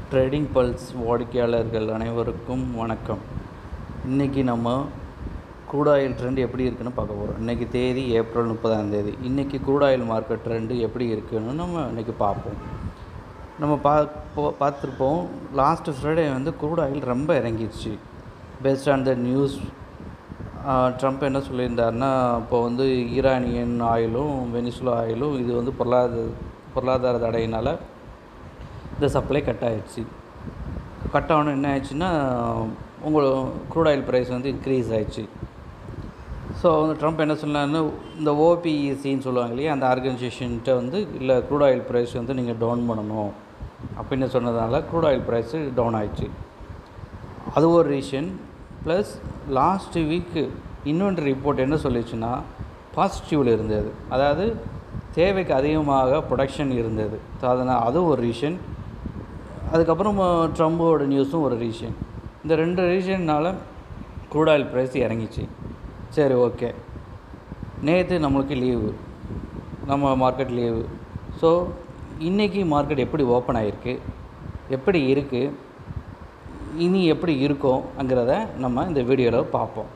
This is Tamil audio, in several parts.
ட்ரேடிங் பல்ஸ் வாடிக்கையாளர்கள் அனைவருக்கும் வணக்கம் இன்றைக்கி நம்ம crude oil ட்ரெண்ட் எப்படி இருக்குன்னு பார்க்க போகிறோம் இன்றைக்கி தேதி ஏப்ரல் முப்பதாம் தேதி இன்றைக்கி crude oil மார்க்கெட் ட்ரெண்டு எப்படி இருக்குன்னு நம்ம இன்றைக்கி பார்ப்போம் நம்ம பா போ- பார்த்துருப்போம் லாஸ்ட் ஃப்ரைடே வந்து crude oil ரொம்ப இறங்கிடுச்சு based on the news Trump என்ன சொல்லியிருந்தாருன்னா இப்போ வந்து ஈரானியன் ஆயிலும் வெனிசுலா ஆயிலும் இது வந்து பொருளாதார பொருளாதார தடையினால் இந்த சப்ளை கட் ஆயிடுச்சு கட் ஆகணும் என்ன ஆயிடுச்சுன்னா உங்கள் க்ரூட் ஆயில் ப்ரைஸ் வந்து இன்க்ரீஸ் ஆயிடுச்சு ஸோ வந்து ட்ரம்ப் என்ன சொன்னாருன்னா இந்த ஓபிஇசின்னு சொல்லுவாங்க இல்லையா அந்த ஆர்கனைசேஷன்கிட்ட வந்து இல்லை க்ரூட் ஆயில் ப்ரைஸ் வந்து நீங்கள் டவுன் பண்ணணும் அப்படின்னு சொன்னதுனால க்ரூட் ஆயில் ப்ரைஸு டவுன் ஆயிடுச்சு அது ஒரு ரீசன் ப்ளஸ் லாஸ்ட் வீக்கு இன்னொன்று ரிப்போர்ட் என்ன சொல்லிச்சுன்னா பாசிட்டிவில் இருந்தது அதாவது தேவைக்கு அதிகமாக ப்ரொடக்ஷன் இருந்தது ஸோ அதனால் அது ஒரு ரீசன் அதுக்கப்புறம் ட்ரம்போட நியூஸும் ஒரு ரீசன் இந்த ரெண்டு ரீசன்னால் crude oil ப்ரைஸ் இறங்கிச்சு சரி ஓகே நேற்று நம்மளுக்கு லீவு நம்ம மார்க்கெட் லீவு ஸோ இன்றைக்கி மார்க்கெட் எப்படி ஓப்பன் ஆகிருக்கு எப்படி இருக்குது இனி எப்படி இருக்கும்ங்கிறத நம்ம இந்த வீடியோவில் பார்ப்போம்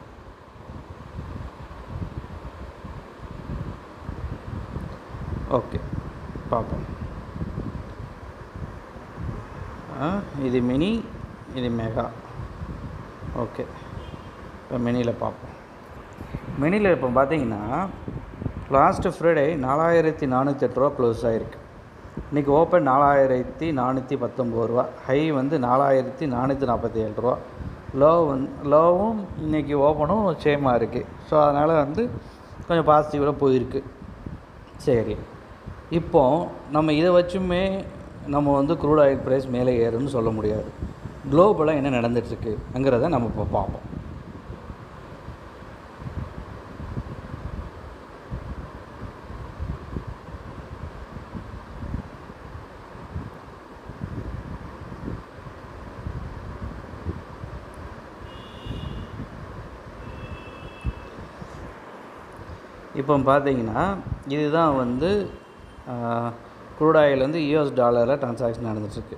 ஓகே பார்ப்போம் ஆ, இது மினி இது மெகா ஓகே இப்போ மினியில் பார்ப்போம் மினியில் இப்போ பார்த்தீங்கன்னா லாஸ்ட்டு ஃப்ரைடே நாலாயிரத்தி நானூற்றி எட்டு ரூபா க்ளோஸ் ஆகிருக்கு இன்றைக்கி ஓப்பன் நாலாயிரத்தி நானூற்றி பத்தொம்பது ரூபா ஹை வந்து நாலாயிரத்தி நானூற்றி நாற்பத்தி ஏழு ரூபா லோ வந்து லோவும் இன்றைக்கி ஓப்பனும் சேமாக இருக்குது ஸோ அதனால் வந்து கொஞ்சம் பாசிட்டிவாக போயிருக்கு சரி இப்போ நம்ம இதை வச்சுமே நம்ம வந்து க்ரூட் ஆயில் ப்ரைஸ் மேலே ஏறும்னு சொல்ல முடியாது குளோபலாக என்ன நடந்துட்டுருக்குங்கிறத நம்ம இப்போ பார்ப்போம் இப்போ பார்த்தீங்கன்னா இதுதான் வந்து க்ரூட் ஆயில் வந்து யூஎஸ் டாலரில் ட்ரான்சாக்ஷன் நடந்துட்டுருக்கு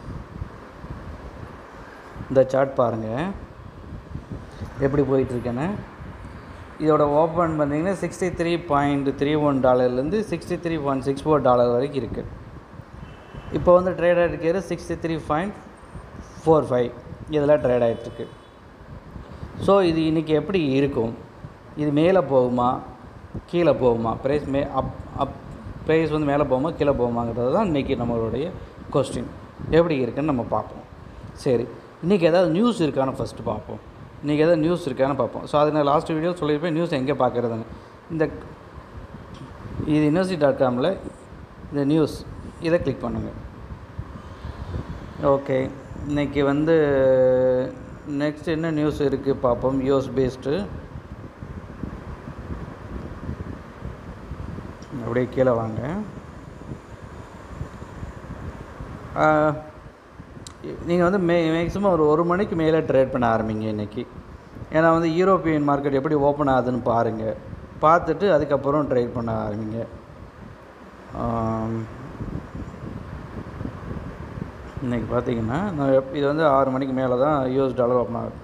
இந்த சார்ட் பாருங்கள் எப்படி போயிட்டுருக்கேன்னு இதோட ஓப்பன் பார்த்தீங்கன்னா sixty three point three one டாலர்லேருந்து sixty three point six four dollar வரைக்கும் இருக்குது இப்போ வந்து ட்ரேட் ஆகிட்டு sixty three point four five இதில் ட்ரேட் ஆகிட்டுருக்கு ஸோ இது இன்றைக்கி எப்படி இருக்கும் இது மேலே போகுமா கீழே போகுமா ப்ரைஸ் மே அப் அப் ப்ரைஸ் வந்து மேலே போகுமா கீழே போகுமாங்கிறது தான் இன்றைக்கி நம்மளுடைய கொஸ்டின் எப்படி இருக்குன்னு நம்ம பார்ப்போம் சரி இன்றைக்கி ஏதாவது நியூஸ் இருக்கான்னு ஃபஸ்ட்டு பார்ப்போம் இன்றைக்கி ஏதாவது நியூஸ் இருக்கான்னு பார்ப்போம் ஸோ அது நான் லாஸ்ட் வீடியோ சொல்லியிருப்பேன் நியூஸ் எங்கே பார்க்குறதுன்னு இந்த இது யூனிவர்சிட்டி டாட் காமில் இந்த நியூஸ் இதை கிளிக் பண்ணுங்கள் ஓகே இன்னைக்கு வந்து நெக்ஸ்ட் என்ன நியூஸ் இருக்குது பார்ப்போம் யூஎஸ் பேஸ்டு அப்படியே கீழே வாங்க நீங்கள் வந்து மே மேக்ஸிமம் ஒரு ஒரு மணிக்கு மேலே ட்ரேட் பண்ண ஆரம்பிங்க இன்றைக்கி ஏன்னா வந்து யூரோப்பியன் மார்க்கெட் எப்படி ஓப்பன் ஆகுதுன்னு பாருங்கள் பார்த்துட்டு அதுக்கப்புறம் ட்ரேட் பண்ண ஆரம்பிங்க ஆம், இன்னைக்கு பார்த்தீங்கன்னா நான் எப்- இது வந்து ஆறு மணிக்கு மேலே தான் யூஎஸ் டாலர் ஓப்பன் ஆகுது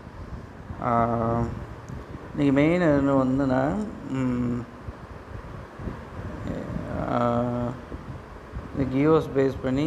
இன்றைக்கி மெயின் என்ன வந்து நான் ம், ஆஹ், இன்னைக்கு யூஎஸ் பேஸ் பண்ணி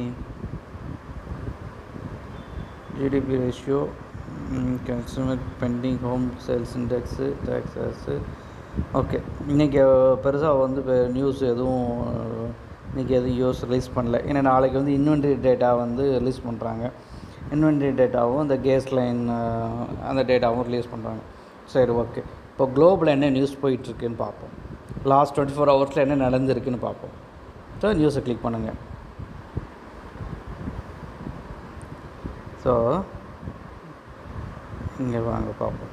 GDP ratio consumer pending home sales index Texas okay இன்றைக்கி பெருசாக வந்து இப்போ நியூஸ் எதுவும் இன்றைக்கி எதுவும் யூஸ் ரிலீஸ் பண்ணல ஏன்னா நாளைக்கு வந்து இன்வென்ட்ரி டேட்டா வந்து ரிலீஸ் பண்ணுறாங்க இன்வென்ட்ரி டேட்டாவும் இந்த கேஸ் லைன் அந்த டேட்டாவும் ரிலீஸ் பண்ணுறாங்க சரி ஓகே இப்போ குளோபல் என்ன நியூஸ் போயிட்டுருக்குன்னு பார்ப்போம் லாஸ்ட் டுவெண்ட்டி ஃபோர் ஹவர்ஸில் என்ன நடந்திருக்குன்னு பார்ப்போம் ஸோ நியூஸை கிளிக் பண்ணுங்கள் ஸோ இங்கே வாங்க பார்ப்போம்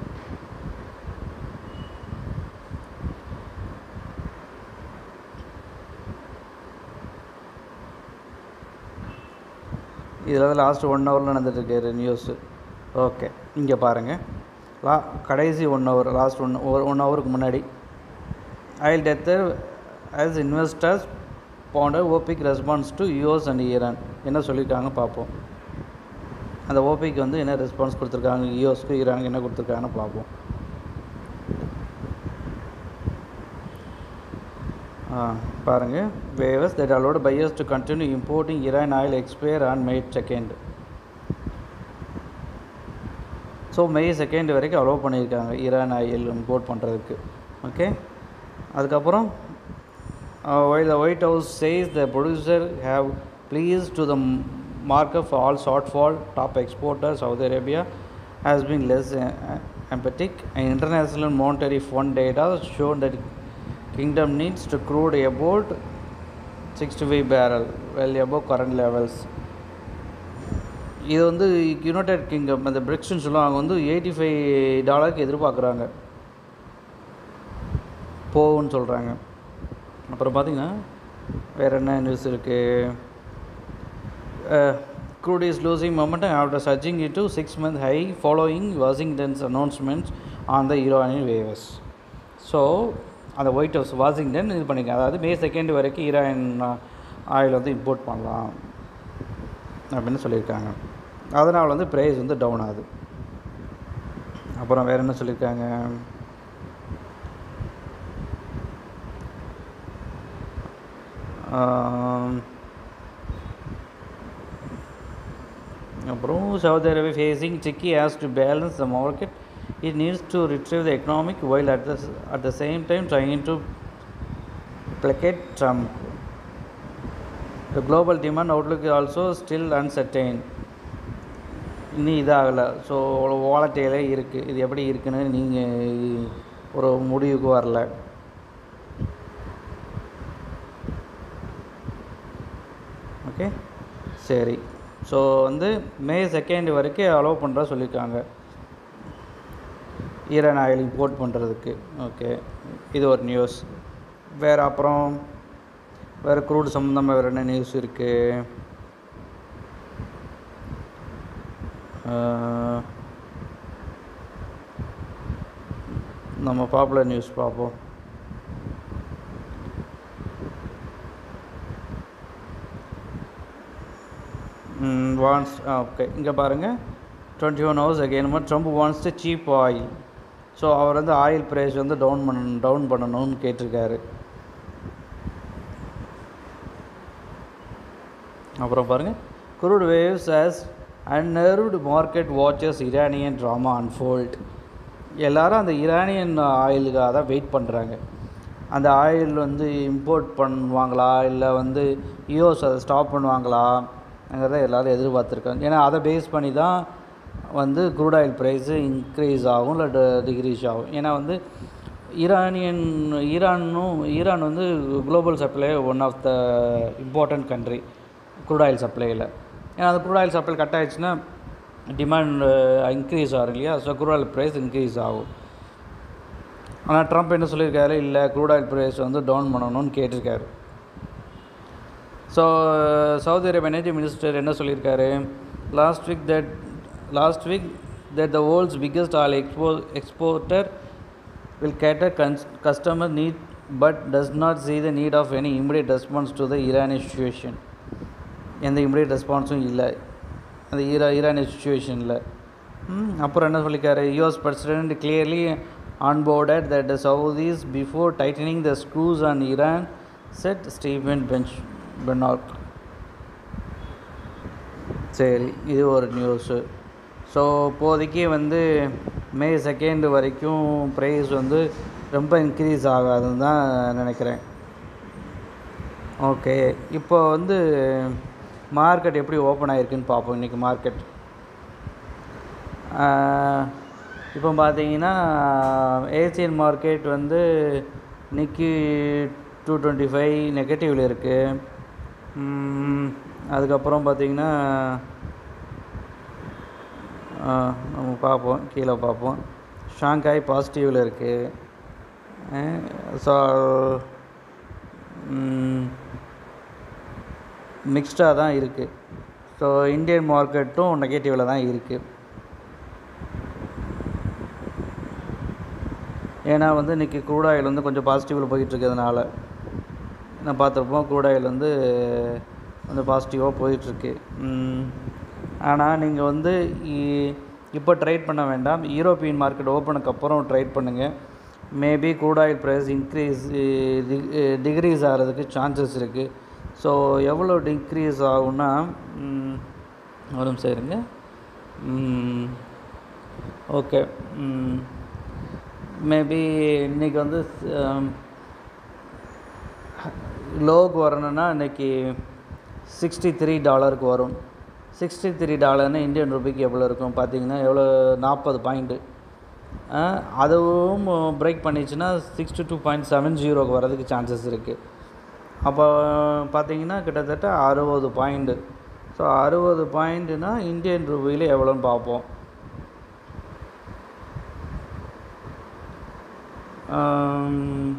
இதில் வந்து லாஸ்ட் ஒன் ஹவரில் நடந்துட்டுருக்கு நியூஸு ஓகே இங்கே பாருங்கள் லா கடைசி ஒன் ஹவர் லாஸ்ட் ஒன் ஒரு ஒன் ஹவருக்கு முன்னாடி oil death as investors ponder OPEC response to US and Iran என்ன சொல்லியிருக்காங்க பார்ப்போம் அந்த ஓபிக்கு வந்து என்ன ரெஸ்பான்ஸ் கொடுத்துருக்காங்க யூஎஸ்க்கு ஈரானுக்கு என்ன கொடுத்துருக்காங்கன்னு பார்ப்போம் பாருங்கள் waivers that allowed buyers to continue importing Iran oil expire on May second so May second வரைக்கும் அலோவ் பண்ணியிருக்காங்க ஈரான் ஆயில் இம்போர்ட் பண்ணுறதுக்கு ஓகே அதுக்கப்புறம் why the White House says the producer have please to the market for all shortfall top exporter Saudi Arabia has been less uh, emphatic and international monetary fund data shown that kingdom needs to crude about 65 barrel well above current levels இது வந்து யுனைடெட் கிங்டம் அந்த பிரிக்ஸ்னு சொல்லுவாங்க வந்து எயிட்டி ஃபைவ் டாலருக்கு எதிர்பார்க்குறாங்க போகும்னு சொல்கிறாங்க அப்புறம் பார்த்திங்கன்னா வேறு என்ன நியூஸ் இருக்குது uh, crude is losing momentum after surging into six month high following Washington's announcements on the Iranian waivers. So அந்த ஒயிட் ஹவுஸ் வாஷிங்டன் இது பண்ணிக்க அதாவது மே செகண்ட் வரைக்கும் ஈரான் ஆயில் வந்து இம்போர்ட் பண்ணலாம் அப்படின்னு சொல்லியிருக்காங்க அதனால் வந்து ப்ரைஸ் வந்து டவுன் ஆகுது அப்புறம் வேறு என்ன சொல்லியிருக்காங்க அப்புறம் சவுதி அரேபியா ஃபேஸிங் சிக்கி has to balance the market it needs to retrieve the economic while at the at the same time trying to placate Trump. The global demand outlook is also still uncertain. இன்னும் இதாகலை ஸோ வாலட்டையிலே இருக்குது இது எப்படி இருக்குன்னு நீங்கள் ஒரு முடிவுக்கு வரல ஓகே சரி ஸோ வந்து மே செகண்ட் வரைக்கும் அலோவ் பண்ணுறா சொல்லியிருக்காங்க ஈரான் ஆயில் இம்போர்ட் பண்ணுறதுக்கு ஓகே இது ஒரு நியூஸ் வேறு அப்புறம் வேறு க்ரூட் சம்மந்தமாக வேறு என்ன நியூஸ் இருக்குது நம்ம பாப்புலர் நியூஸ் பார்ப்போம் வான்ஸ் ஓகே இங்கே பாருங்கள் twenty one hours again Trump wants to cheap oil so அவர் வந்து ஆயில் ப்ரைஸ் வந்து டவுன் பண்ணணும் டவுன் பண்ணணும்னு கேட்டிருக்காரு அப்புறம் பாருங்கள் crude waves as unnerved market watches Iranian drama unfold எல்லாரும் அந்த இரானியன் ஆயிலுக்காக தான் வெயிட் பண்ணுறாங்க அந்த ஆயில் வந்து இம்போர்ட் பண்ணுவாங்களா இல்லை வந்து யூஎஸ் அதை ஸ்டாப் பண்ணுவாங்களாங்கிறத எல்லோரும் எதிர்பார்த்துருக்காங்க ஏன்னா அதை பேஸ் பண்ணி தான் வந்து க்ரூட் ஆயில் ப்ரைஸு இன்க்ரீஸ் ஆகும் இல்லை டிக்ரீஸ் ஆகும் ஏன்னா வந்து ஈரானியன் ஈரானும் ஈரான் வந்து global supply one of the important country crude oil சப்ளையில் ஏன்னா அந்த க்ரூட் ஆயில் சப்ளை கட் ஆகிடுச்சுன்னா டிமாண்ட் இன்க்ரீஸ் ஆகும் இல்லையா so crude oil price increase ஆகும் ஆனால் ட்ரம்ப் என்ன சொல்லியிருக்காரு இல்லை க்ரூட் ஆயில் ப்ரைஸ் வந்து டவுன் பண்ணணும்னு கேட்டிருக்காரு so Saudi Arabia energy minister என்ன சொல்லியிருக்காரு last week that last week that the world's biggest oil expo exporter will cater cons customer need but does not see the need of any immediate response to the Iranian situation எந்த இமிடியட் ரெஸ்பான்ஸும் இல்லை அந்த ஈரா ஈரானிய சுச்சுவேஷனில் அப்புறம் என்ன சொல்லியிருக்காரு US president clearly onboarded that the Saudis before tightening the screws on Iran said Stephen bench Brennock சரி இது ஒரு நியூஸு ஸோ இப்போதைக்கு வந்து மே செகண்ட் வரைக்கும் ப்ரைஸ் வந்து ரொம்ப இன்க்ரீஸ் ஆகாதுன்னு தான் நினைக்கிறேன் ஓகே இப்போ வந்து மார்க்கெட் எப்படி ஓப்பன் ஆகிருக்குன்னு பார்ப்போம் இன்றைக்கி மார்க்கெட் இப்போ பார்த்தீங்கன்னா ஏசியன் மார்க்கெட் வந்து இன்னைக்கு டூ டுவெண்ட்டி ஃபைவ் நெகட்டிவில் இருக்குது அதுக்கப்புறம் பார்த்தீங்கன்னா நம்ம பார்ப்போம் கீழே பார்ப்போம் ஷாங்காய் பாசிட்டிவில் இருக்குது ஸோ மிக்ஸ்டாக தான் இருக்குது ஸோ இந்தியன் மார்க்கெட்டும் நெகட்டிவில் தான் இருக்குது ஏன்னா வந்து இன்றைக்கி க்ரூட் ஆயில் வந்து கொஞ்சம் பாசிட்டிவில் போயிட்டுருக்கிறதுனால நான் பார்த்துருப்போம் க்ரூட் ஆயில் வந்து கொஞ்சம் பாசிட்டிவாக போயிட்டுருக்கு ஆனால் நீங்கள் வந்து இ- இப்போ ட்ரேட் பண்ண வேண்டாம் யூரோப்பியன் மார்க்கெட் ஓப்பனுக்கு அப்புறம் ட்ரேட் பண்ணுங்கள் maybe crude oil price increase decrease ஆகிறதுக்கு சான்சஸ் இருக்குது ஸோ எவ்வளோ டிக்ரீஸ் ஆகும்னா ம், ஒரு நிமிஷம் இருங்க ஓகே மேபி இன்றைக்கி வந்து லோக்கு வரணும்னா இன்றைக்கி சிக்ஸ்டி த்ரீ டாலருக்கு வரும் சிக்ஸ்டி த்ரீ டாலர்னு இந்தியன் ரூபிக்கு எவ்வளோ இருக்கும் பார்த்தீங்கன்னா எவ்வளோ நாற்பது பாயிண்ட்டு அதுவும் பிரேக் பண்ணிச்சுன்னா சிக்ஸ்டி டூ பாயிண்ட் செவன் ஜீரோக்கு வரதுக்கு சான்சஸ் இருக்குது அப்போ பார்த்தீங்கன்னா கிட்டத்தட்ட அறுபது பாயிண்ட்டு ஸோ அறுபது பாயிண்ட்டுனா இந்தியன் ரூபியில் எவ்வளோன்னு பார்ப்போம் ஆம்,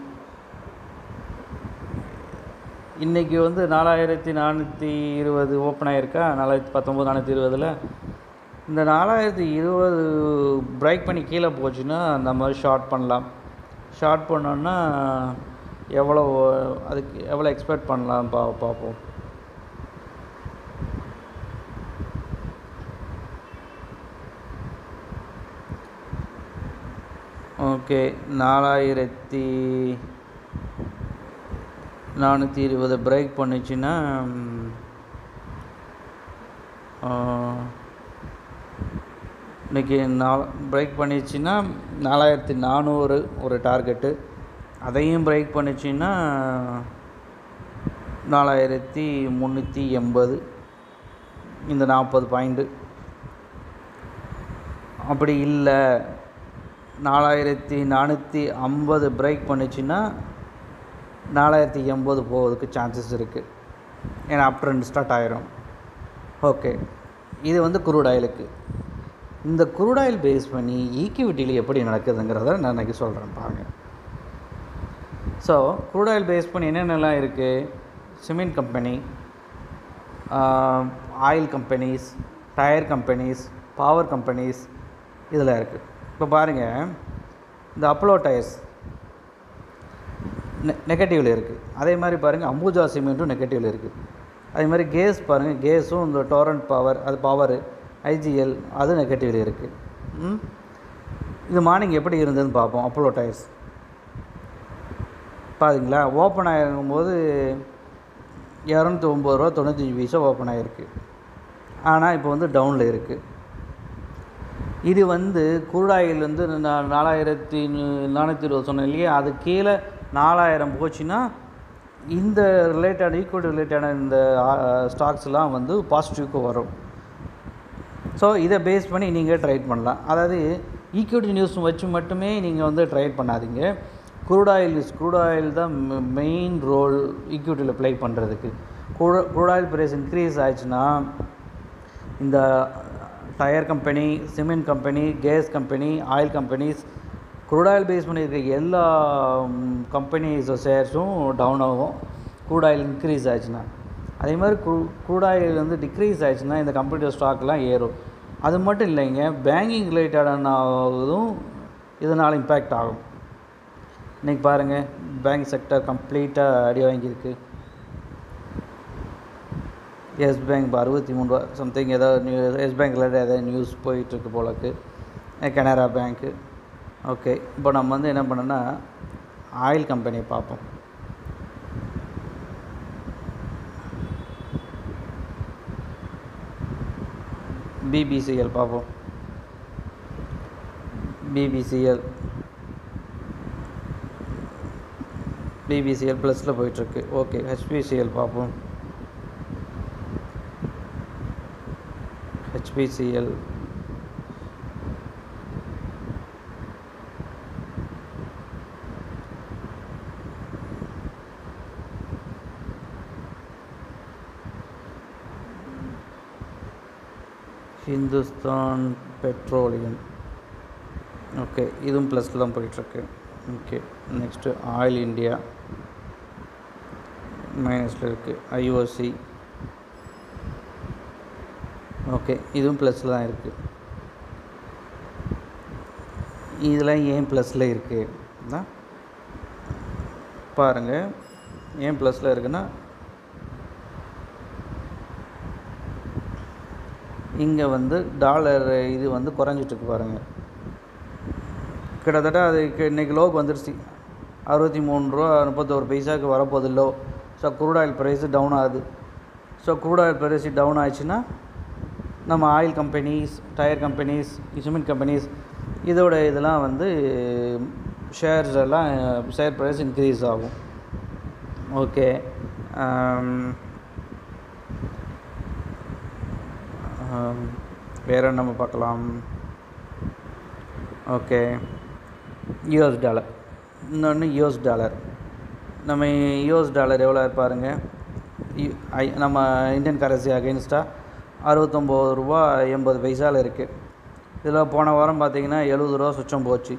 இன்னைக்கு வந்து நாலாயிரத்தி நானூற்றி இருபது ஓப்பன் ஆகிருக்கா நாலாயிரத்தி பத்தொம்போது நானூற்றி இருபதில் இந்த நாலாயிரத்தி இருபது பிரேக் பண்ணி கீழே போச்சுன்னா அந்த மாதிரி ஷார்ட் பண்ணலாம் ஷார்ட் பண்ணோன்னா எவ்வளோ அதுக்கு எவ்வளோ எக்ஸ்பெக்ட் பண்ணலாம் பா பார்ப்போம் ஓகே நாலாயிரத்தி நானூற்றி இருபது பிரேக் பண்ணுச்சுன்னா ம், ஆ, இன்னைக்கு நாலு பிரேக் பண்ணிச்சுன்னா நாலாயிரத்தி நானூறு ஒரு டார்கெட்டு அதையும் பிரேக் பண்ணிச்சுன்னா நாலாயிரத்தி முந்நூற்றி எண்பது இந்த நாற்பது பாயிண்ட்டு அப்படி இல்லை நாலாயிரத்தி நானூற்றி ஐம்பது பிரேக் பண்ணுச்சுன்னா நாலாயிரத்தி எண்பது போகிறதுக்கு சான்சஸ் இருக்குது ஏன்னா அப் ட்ரெண்ட் ஸ்டார்ட் ஆயிரும் ஓகே இது வந்து குரூட் ஆயிலுக்கு இந்த குரூட் ஆயில் பேஸ் பண்ணி ஈக்விட்டியில் எப்படி நடக்குதுங்கிறத நான் இன்றைக்கி சொல்கிறேன் பாருங்க ஸோ குரூட் ஆயில் பேஸ் பண்ணி என்னென்னலாம் இருக்குது cement company oil companies tyre companies power companies இதில் இருக்குது இப்போ பாருங்கள் இந்த அப்ளோ டயர்ஸ் நெ நெகட்டிவில் இருக்குது அதே மாதிரி பாருங்கள் அம்புஜா சிமெண்ட்டும் நெகட்டிவில் இருக்குது அதே மாதிரி கேஸ் பாருங்கள் கேஸும் இந்த டோரண்ட் பவர் அது பவரு ஐஜிஎல் அது நெகட்டிவில் இருக்குது ம் இது மார்னிங் எப்படி இருந்ததுன்னு பார்ப்போம் அப்போலோ டயர்ஸ் பாருங்களா ஓப்பன் ஆகிருக்கும்போது இரநூத்தி ஒம்பது ரூபா தொண்ணூத்தஞ்சு பைசா ஓப்பன் ஆகிருக்கு ஆனால் இப்போ வந்து டவுனில் இருக்குது இது வந்து குருடாயில் வந்து நா- நாலாயிரத்தி நூ- நானூற்றி இருபது சொன்னேன் இல்லையா அது கீழே நாலாயிரம் போச்சுன்னா இந்த ரிலேட்டட் ஈக்குவல் ரிலேட்டடான இந்த ஸ்டாக்ஸ்லாம் வந்து பாசிட்டிவ்க்கு வரும் ஸோ இதை பேஸ் பண்ணி நீங்கள் ட்ரேட் பண்ணலாம் அதாவது ஈக்விட்டி நியூஸ் வச்சு மட்டுமே நீங்கள் வந்து ட்ரேட் பண்ணாதீங்க crude oil is crude oil தான் மெயின் ரோல் ஈக்விட்டியில் ப்ளே பண்ணுறதுக்கு crude oil ப்ரைஸ் இன்க்ரீஸ் ஆச்சுன்னா இந்த tyre company cement company gas company oil companies crude oil base பண்ணியிருக்க எல்லா கம்பெனிஸ் ஷேர்ஸும் டவுன் ஆகும் crude oil இன்க்ரீஸ் ஆச்சுன்னா அதே மாதிரி crude oil வந்து டிக்ரீஸ் ஆச்சுன்னா இந்த கம்ப்யூட்டர் ஸ்டாக்லாம் ஏறும் அது மட்டும் இல்லைங்க பேங்கிங் ரிலேட்டடான இதுவும் இதனால் இம்பேக்ட் ஆகும் இன்றைக்கி பாருங்கள் பேங்க் செக்டர் கம்ப்ளீட்டாக அடி வாங்கியிருக்கு எஸ் பேங்க் இப்போ அறுபத்தி மூணு ரூபா சம்திங் ஏதாவது நியூ எஸ் பேங்க்கில் ஏதாவது நியூஸ் போயிட்டுருக்கு போலக்கு கனரா பேங்க்கு ஓகே இப்போ நம்ம வந்து என்ன பண்ணோன்னா ஆயில் கம்பெனியை பார்ப்போம் பிபிசிஎல் பார்ப்போம் பிபிசிஎல் பிபிசிஎல் ப்ளஸில் போயிட்டுருக்கு ஓகே ஹெச்பிசிஎல் பார்ப்போம் ஹெச்பிசிஎல் ஹிந்துஸ்தான் பெட்ரோலியம் ஓகே இதுவும் ப்ளஸில் தான் போயிட்டுருக்கு ஓகே நெக்ஸ்ட்டு ஆயில் இந்தியா மைனஸில் இருக்குது ஐஓசி ஓகே இதுவும் ப்ளஸில் தான் இருக்குது இதெல்லாம் ஏன் ப்ளஸில் இருக்குது பாருங்கள் ஏன் ப்ளஸில் இருக்குன்னா இங்கே வந்து டாலர் இது வந்து குறைஞ்சிட்ருக்கு பாருங்கள் கிட்டத்தட்ட அதுக்கு இன்றைக்கி லோக்கு வந்துருச்சு அறுபத்தி மூணு ரூபா முப்பத்தோரு பைசாவுக்கு வரப்போகுது low so crude oil price down ஆகுது so crude oil price down ஆயிடுச்சுன்னா நம்ம oil companies tyre companies cement companies இதோட இதெல்லாம் வந்து ஷேர்ஸ் எல்லாம் ஷேர் ப்ரைஸ் இன்க்ரீஸ் ஆகும் ஓகே வேறு நம்ம பார்க்கலாம் ஓகே யூஎஸ் டாலர் இன்னொன்று யூஎஸ் டாலர் நம்ம யூஎஸ் டாலர் எவ்வளோ பாருங்க யு- ஐ- நம்ம இந்தியன் கரன்சி அகெயின்ஸ்டாக அறுபத்தொம்போது ரூபா எண்பது பைசாவில் இருக்குது இதில் போன வாரம் பார்த்தீங்கன்னா எழுபது ரூபா சுச்சம் போச்சு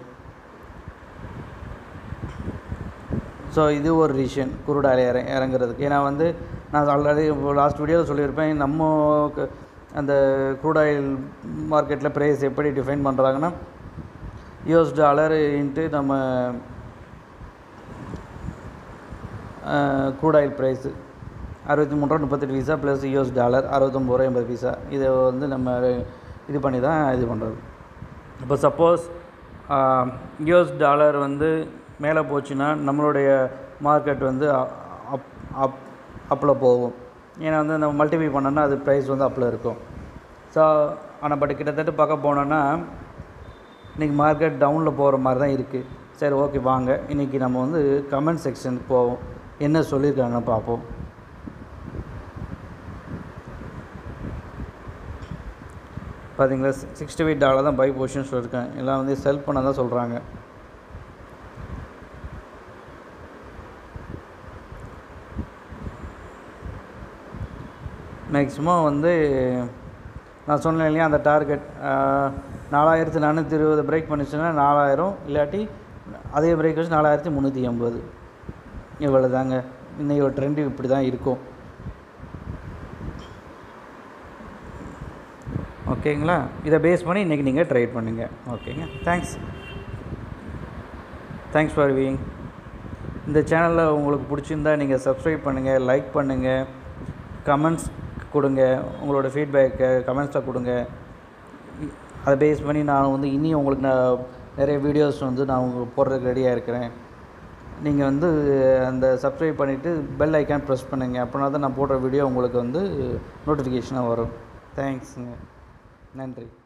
ஸோ இது ஒரு ரீசன் குருடாயில் இற இறங்குறதுக்கு ஏன்னா வந்து நான் ஆல்ரெடி லாஸ்ட் வீடியோவில் சொல்லியிருப்பேன் நம்ம க- அந்த crude oil மார்க்கெட்டில் ப்ரைஸ் எப்படி டிஃபைன் பண்ணுறாங்கன்னா யூஎஸ் டாலர் இன்ட்டு நம்ம crude oil ப்ரைஸு அறுபத்தி மூணு ரூபா முப்பத்தெட்டு பைசா ப்ளஸ் யூஎஸ் டாலர் அறுபத்தொம்பது ரூபா எண்பது பைசா இதை வந்து நம்ம இது பண்ணி தான் இது பண்ணுறது இப்போ சப்போஸ் யூஎஸ் டாலர் வந்து மேலே போச்சுன்னா நம்மளுடைய மார்க்கெட் வந்து அப் அப் அப்பில் போகும் ஏன்னா வந்து நம்ம மல்டிப்ளை பண்ணோன்னா அது ப்ரைஸ் வந்து அப்பில் இருக்கும் ஸோ ஆனால் பட் கிட்டத்தட்ட பார்க்க போனோன்னா இன்றைக்கி மார்க்கெட் டவுனில் போகிற மாதிரி தான் இருக்குது சரி ஓகே வாங்க இன்றைக்கி நம்ம வந்து கமெண்ட் செக்ஷனுக்கு போவோம் என்ன சொல்லியிருக்காங்கன்னு பார்ப்போம் பார்த்தீங்களா சிக்ஸ்டி எயிட் டாலர் தான் பை பொசிஷன் சொல்லியிருக்கேன் எல்லாம் வந்து செல் பண்ண தான் சொல்கிறாங்க மேக்ஸிமம் வந்து நான் சொன்னேன் இல்லையா அந்த டார்கெட் நாலாயிரத்து நானூற்றி இருபது பிரேக் பண்ணிச்சுன்னா நாலாயிரம் இல்லாட்டி அதே பிரேக் வச்சு நாலாயிரத்தி முந்நூற்றி எண்பது இவ்வளோ தாங்க இன்றைக்கி ஒரு ட்ரெண்டு இப்படி தான் இருக்கும் ஓகேங்களா இதை பேஸ் பண்ணி இன்றைக்கி நீங்கள் ட்ரைட் பண்ணுங்கள் ஓகேங்க தேங்க்ஸ் தேங்க்ஸ் ஃபார் வியூயிங் இந்த சேனலில் உங்களுக்கு பிடிச்சிருந்தா நீங்கள் சப்ஸ்கிரைப் பண்ணுங்கள் லைக் பண்ணுங்கள் கமெண்ட்ஸ் கொடுங்க உங்களோட ஃபீட்பேக்கை கமெண்ட்ஸில் கொடுங்க இ- அதை பேஸ் பண்ணி நான் வந்து இனி உங்களுக்கு நான் நிறைய வீடியோஸ் வந்து நான் உங்களுக்கு போடுறதுக்கு ரெடியாக இருக்கிறேன் நீங்கள் வந்து அந்த சப்ஸ்கிரைப் பண்ணிவிட்டு பெல் ஐக்கான் ப்ரெஸ் பண்ணுங்கள் அப்படின்னா தான் நான் போடுற வீடியோ உங்களுக்கு வந்து நோட்டிஃபிகேஷனாக வரும் தேங்க்ஸுங்க நன்றி